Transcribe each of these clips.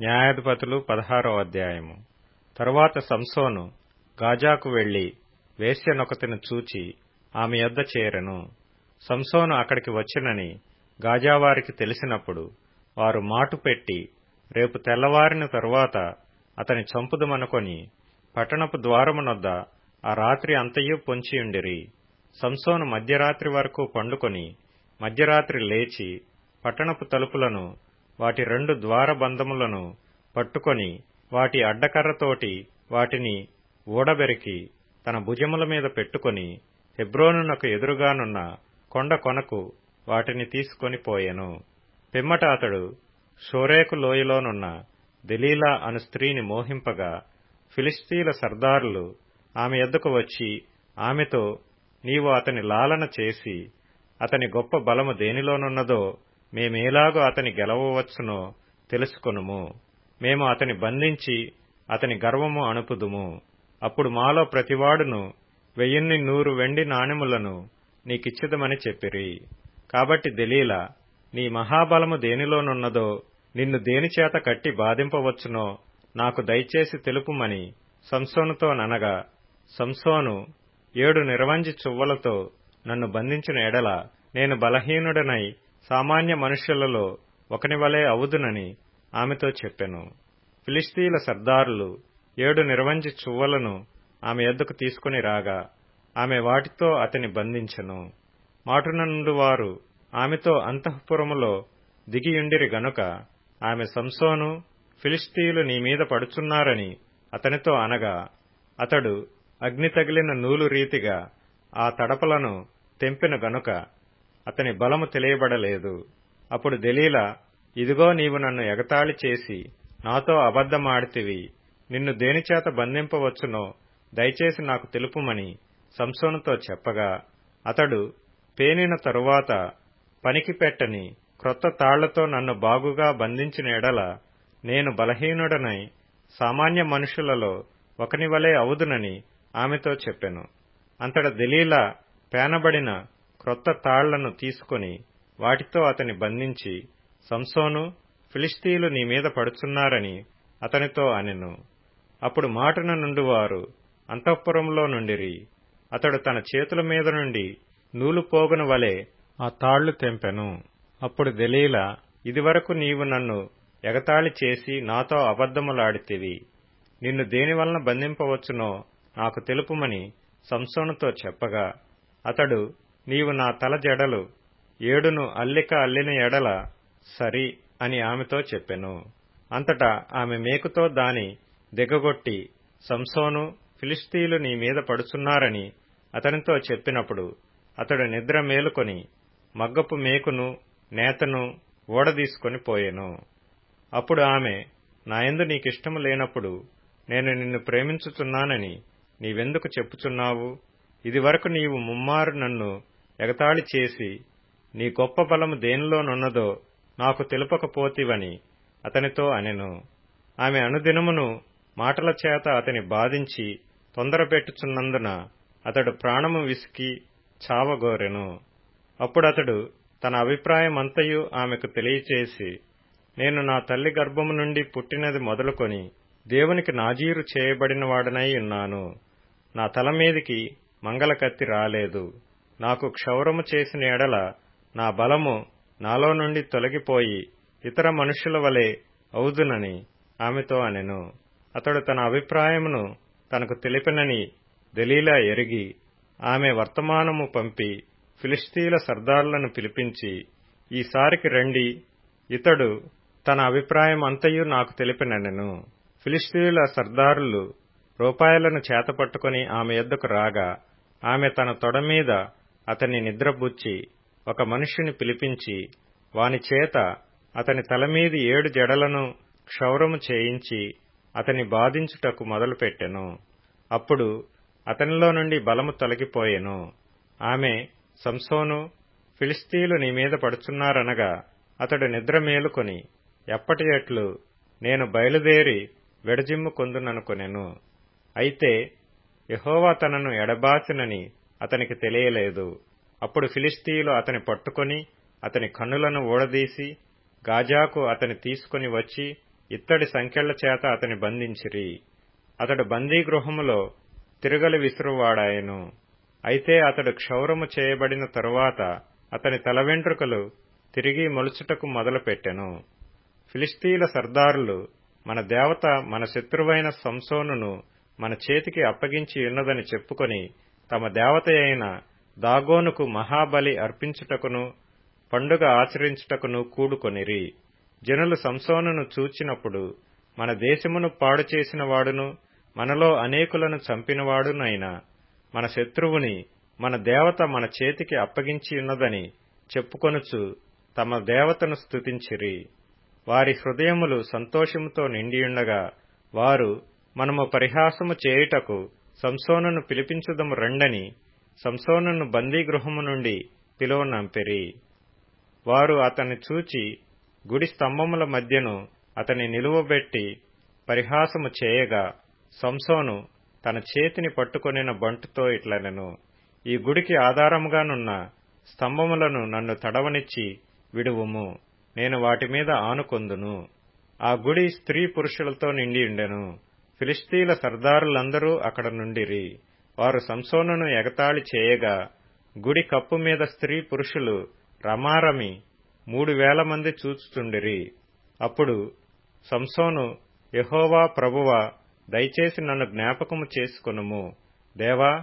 న్యాయాధిపతులు పదహారో అధ్యాయము తరువాత సంసోను గాజాకు వెళ్లి వేశ్యనొకతిని చూచి ఆమె యొద్ద చేరెను సంసోను అక్కడికి వచ్చినని గాజావారికి తెలిసినప్పుడు వారు మాటు పెట్టి రేపు తెల్లవారిన తరువాత అతని చంపుదుమనుకొని పట్టణపు ద్వారమునొద్ద ఆ రాత్రి అంతయు పొంచియుండిరి సంసోను మధ్యరాత్రి వరకు పండుకొని మధ్యరాత్రి లేచి పట్టణపు తలుపులను వాటి రెండు ద్వారబంధములను పట్టుకొని వాటి అడ్డకర్రతోటి వాటిని ఊడబెరికి తన భుజముల మీద పెట్టుకొని హెబ్రోనునకు ఎదురుగానున్న కొండ కొనకు వాటిని తీసుకొని పోయెను పిమ్మట అతడు షోరేకు లోయలోనున్న దెలీలా అను స్త్రీని మోహింపగా ఫిలిస్తీల సర్దారులు ఆమె ఎద్దుకు వచ్చి ఆమెతో నీవు అతని లాలన చేసి అతని గొప్ప బలము దేనిలోనున్నదో మేమేలాగో అతని గెలవవచ్చునో తెలుసుకొనుము మేము అతని బంధించి అతని గర్వము అణుపుదుము అప్పుడు మాలో ప్రతివాడును వెయ్యిన్ని నూరు వెండి నాణెములను నీకిచ్చిదమని చెప్పిరి కాబట్టి దెలీలా నీ మహాబలము దేనిలోనున్నదో నిన్ను దేనిచేత కట్టి బాధింపవచ్చునో నాకు దయచేసి తెలుపుమని సంసోనుతో ననగా సంసోను ఏడు నిర్వంజి చువ్వలతో నన్ను బంధించిన ఎడల నేను బలహీనుడనై సామాన్య మనుష్యులలో ఒకని వలె అవుదునని ఆమెతో చెప్పెను ఫిలిస్తీన్ల సర్దారులు ఏడు నిర్వంజి చువ్వలను ఆమె ఎద్దుకు తీసుకుని రాగా ఆమె వాటితో అతని బంధించెను మాటున నుండి వారు ఆమెతో అంతఃపురములో దిగియుండిరి గనుక ఆమె సంసోను ఫిలిస్తీయులు నీ మీద పడుచున్నారని అతనితో అనగా అతడు అగ్ని తగిలిన నూలు రీతిగా ఆ తడపలను తెంపిన గనుక అతని బలము తెలియబడలేదు అప్పుడు దెలీలా ఇదిగో నీవు నన్ను ఎగతాళి చేసి నాతో అబద్ధమాడితివి నిన్ను దేనిచేత బంధింపవచ్చునో దయచేసి నాకు తెలుపుమని సంసోనుతో చెప్పగా అతడు పేనిన తరువాత పనికి పెట్టని క్రొత్త తాళ్లతో నన్ను బాగుగా బంధించిన ఎడల నేను బలహీనుడనై సామాన్య మనుషులలో ఒకని వలె అవుదునని ఆమెతో చెప్పెను అంతట దెలీలా పేనబడిన క్రొత్త తాళ్లను తీసుకుని వాటితో అతని బంధించి సంసోను ఫిలిస్తీయులు నీ మీద పడుచున్నారని అతనితో అనెను అప్పుడు మాటన నుండి వారు అంతఃపురంలో నుండిరి అతడు తన చేతుల మీద నుండి నూలు పోగున వలె ఆ తాళ్లు తెంపెను అప్పుడు దెలీలా ఇదివరకు నీవు నన్ను ఎగతాళి చేసి నాతో అబద్ధములాడితివి నిన్ను దేనివలన బంధింపవచ్చునో నాకు తెలుపుమని సంసోనుతో చెప్పగా అతడు నీవు నా తల జడలు ఏడును అల్లిక అల్లిన ఎడల సరి అని ఆమెతో చెప్పెను అంతటా ఆమె మేకుతో దాని దిగగొట్టి సంసోను ఫిలిస్తీయులు నీ మీద పడుచున్నారని అతనితో చెప్పినప్పుడు అతడు నిద్ర మేలుకొని మగ్గపు మేకును నేతను ఓడదీసుకొని పోయెను అప్పుడు ఆమె నాయందు నీకిష్టము లేనప్పుడు నేను నిన్ను ప్రేమించుచున్నానని నీవెందుకు చెప్పుచున్నావు ఇదివరకు నీవు ముమ్మారు నన్ను ఎగతాళి చేసి నీ గొప్ప బలము దేనిలోనున్నదో నాకు తెలుపకపోతివని అతనితో అనెను ఆమె అనుదినమును మాటల చేత అతని బాధించి తొందరపెట్టుచున్నందున అతడు ప్రాణము విసికి చావగోరెను అప్పుడతడు తన అభిప్రాయమంతయు ఆమెకు తెలియచేసి నేను నా తల్లి గర్భము నుండి పుట్టినది మొదలుకొని దేవునికి నాజీరు చేయబడినవాడనై ఉన్నాను నా తల మీదికి మంగళకత్తి రాలేదు నాకు క్షౌరము చేసిన ఎడల నా బలము నాలో నుండి తొలగిపోయి ఇతర మనుషుల వలె అవుదునని ఆమెతో అనెను అతడు తన అభిప్రాయమును తనకు తెలిపినని దలీలా ఎరిగి ఆమె వర్తమానము పంపి ఫిలిస్తీన్ల సర్దారులను పిలిపించి ఈసారికి రండి ఇతడు తన అభిప్రాయం అంతయు నాకు తెలిపిననెను ఫిలిస్తీన్ల సర్దారులు రూపాయలను చేతపట్టుకుని ఆమె ఎద్దుకు రాగా ఆమె తన తొడ మీద అతన్ని నిద్రబుచ్చి ఒక మనుష్యుని పిలిపించి వాని చేత అతని తలమీది ఏడు జడలను క్షౌరము చేయించి అతని బాధించుటకు మొదలుపెట్టెను అప్పుడు అతనిలో నుండి బలము తొలగిపోయెను ఆమె సంసోను ఫిలిస్తీయులు నీ మీద పడుచున్నారనగా అతడు నిద్ర మేలుకొని ఎప్పటి ఎట్లు నేను బయలుదేరి వెడజిమ్ము కొందుననుకొనెను అయితే యహోవా తనను ఎడబాసినని అతనికి తెలియలేదు అప్పుడు ఫిలిస్తీయులు అతని పట్టుకొని అతని కన్నులను ఊడదీసి గాజాకు అతని తీసుకుని వచ్చి ఇత్తడి సంకెళ్ల చేత అతని బంధించిరి అతడు బందీగృహములో తిరగలి విసురువాడాయెను అయితే అతడు క్షౌరము చేయబడిన తరువాత అతని తల వెంట్రుకలు తిరిగి మొలుచుటకు మొదలుపెట్టెను ఫిలిస్తీన్ల సర్దారులు మన దేవత మన శత్రువైన సంసోనును మన చేతికి అప్పగించి ఉన్నదని చెప్పుకొని తమ దేవత అయిన దాగోనుకు మహాబలి అర్పించుటకును పండుగ ఆచరించుటకును కూడుకొనిరి జనులు సంసోనును చూచినప్పుడు మన దేశమును పాడు చేసిన వాడును మనలో అనేకులను చంపినవాడునైన మన శత్రువుని మన దేవత మన చేతికి అప్పగించి ఉన్నదని చెప్పుకొనుచు తమ దేవతను స్తుతించిరి వారి హృదయములు సంతోషముతో నిండియుండగా వారు మనము పరిహాసము చేయుటకు సంసోనును పిలిపించుదము రండని సంసోనును బందీగృహము నుండి పిలువనంపిరి వారు అతన్ని చూచి గుడి స్తంభముల మధ్యను అతని నిలువబెట్టి పరిహాసము చేయగా సంసోను తన చేతిని పట్టుకొనిన బంటుతో ఇట్లనెను ఈ గుడికి ఆధారముగానున్న స్తంభములను నన్ను తడవనిచ్చి విడువుము నేను వాటి మీద ఆనుకొందును ఆ గుడి స్త్రీ పురుషులతో నిండియుండెను ఫిలిస్తీన్ల సర్దారులందరూ అక్కడ నుండిరి వారు సంసోనును ఎగతాళి చేయగా గుడి కప్పు మీద స్త్రీ పురుషులు రమారమి మూడు వేల మంది చూచుచుండిరి అప్పుడు సంసోను యహోవా ప్రభువా దయచేసి నన్ను జ్ఞాపకము చేసుకొనుము దేవా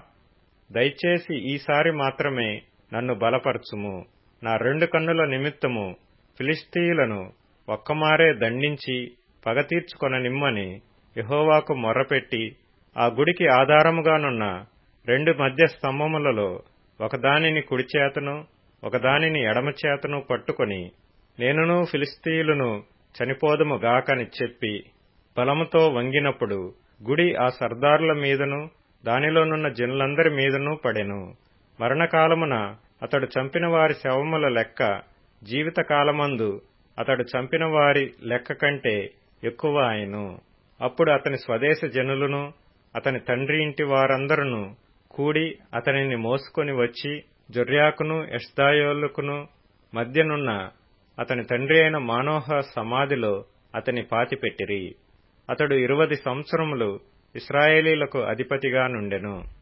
దయచేసి ఈసారి మాత్రమే నన్ను బలపరచుము నా రెండు కన్నుల నిమిత్తము ఫిలిస్తీయులను ఒక్కమారే దండించి పగ తీర్చుకొననిమ్మని యహోవాకు మొర్రపెట్టి ఆ గుడికి ఆధారముగానున్న రెండు మధ్య స్తంభములలో ఒకదానిని కుడిచేతను ఒకదానిని ఎడమచేతను పట్టుకొని నేనును ఫిలిస్తీయులను చనిపోదము గాకని చెప్పి బలముతో వంగినప్పుడు గుడి ఆ సర్దారుల మీదను దానిలోనున్న జనులందరి మీదనూ పడెను మరణకాలమున అతడు చంపిన వారి శవముల లెక్క జీవితకాలమందు అతడు చంపిన వారి లెక్క కంటే ఎక్కువ ఆయను అప్పుడు అతని స్వదేశ జనులను అతని తండ్రి ఇంటి వారందరూ కూడి అతనిని మోసుకొని వచ్చి జొర్యాకును ఎష్దాయోలుకును మధ్యనున్న అతని తండ్రి అయిన మానోహ సమాధిలో అతని పాతిపెట్టిరి అతడు ఇరువది సంవత్సరములు ఇస్రాయేలీలకు అధిపతిగా నుండెను